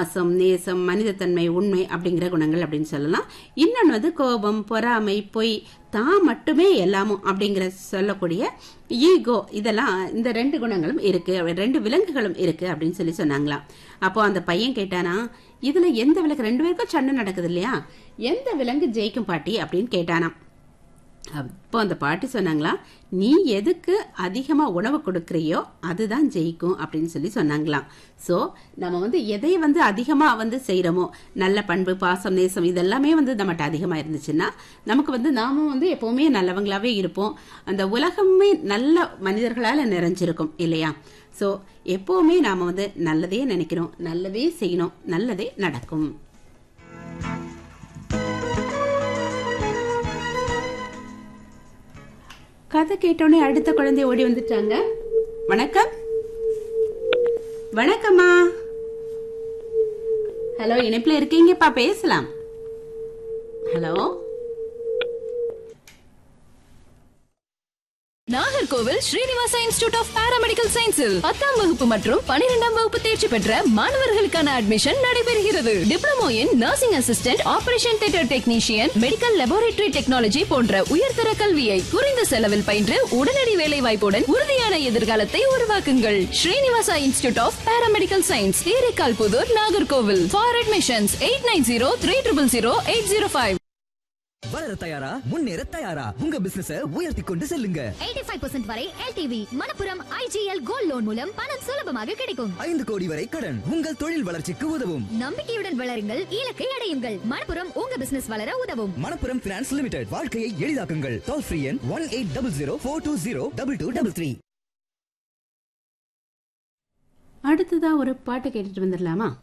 பாசம் நேசம் மனிதத்தன்மை உண்மை அப்படிங்கிற குணங்கள் அப்படின்னு சொல்லலாம் இன்னொன்று வந்து கோபம் பொறாமை பொய் தான் மட்டுமே எல்லாமும் அப்படிங்கிற சொல்லக்கூடிய ஈகோ இதெல்லாம் இந்த ரெண்டு குணங்களும் இருக்கு ரெண்டு விலங்குகளும் இருக்கு அப்படின்னு சொல்லி சொன்னாங்களாம் அப்போ அந்த பையன் கேட்டானா இதுல எந்த விலங்கு ரெண்டு பேருக்கும் சண்டை நடக்குது இல்லையா எந்த விலங்கு ஜெயிக்கும் பாட்டி அப்படின்னு கேட்டானாம் அப்போ அந்த பாட்டி சொன்னாங்களா நீ எதுக்கு அதிகமாக உணவு கொடுக்குறியோ அதுதான் ஜெயிக்கும் அப்படின்னு சொல்லி சொன்னாங்களாம் ஸோ நம்ம வந்து எதை வந்து அதிகமாக வந்து செய்கிறோமோ நல்ல பண்பு பாசம் நேசம் இதெல்லாமே வந்து நம்மகிட்ட அதிகமாக இருந்துச்சுன்னா நமக்கு வந்து நாமும் வந்து எப்போவுமே நல்லவங்களாவே இருப்போம் அந்த உலகமே நல்ல மனிதர்களால் நிறைஞ்சிருக்கும் இல்லையா ஸோ எப்போவுமே நாம் வந்து நல்லதே நினைக்கிறோம் நல்லதே செய்யணும் நல்லதே நடக்கும் கதை கேட்டோடனே அடுத்த குழந்தை ஓடி வந்துட்டாங்க வணக்கம் வணக்கம்மா ஹலோ இணைப்புல இருக்கீங்கப்பா பேசலாம் hello Nagercoil Srinivasa institute of paramedical சயின்ஸில் பத்தாம் வகுப்பு மற்றும் பனிரெண்டாம் வகுப்பு தேர்ச்சி பெற்ற மாணவர்களுக்கான அட்மிஷன் நடைபெறுகிறது diploma in nursing assistant operation theatre technician medical laboratory technology போன்ற உயர்தர கல்வியை குறைந்த செலவில் பயின்று உடனடி வேலை வாய்ப்புடன் உறுதியான எதிர்காலத்தை உருவாக்குங்கள் Srinivasa institute of paramedical science Therikal Pudur Nagercoil for admissions eight nine zero three triple zero eight zero five வளர தயாரா முன்னேற தயாரா உங்க பிசினஸ உயர்த்தி கொண்டு செல்லுங்க 85% வரை LTV Manappuram IGL gold loan மூலம் பணம் சுலபமாக கிடைக்கும் ஐந்து கோடி வரை கடன் உங்கள் தொழில் வளர்ச்சிக்கு உதவும் நம்பிக்கையுடன் வளருங்கள் இலக்கை அடையுங்கள் மணப்புரம் உங்க பிசினஸ் வளர உதவும் மணப்புரம் பினான்ஸ் லிமிடெட் வாழ்க்கையை எளிதாக்குங்கள் டோல் ஃப்ரீ எண் one eight double zero four two zero double two double three அடுத்ததா ஒரு பாட்டு கேட்டுட்டு வந்துடலாமா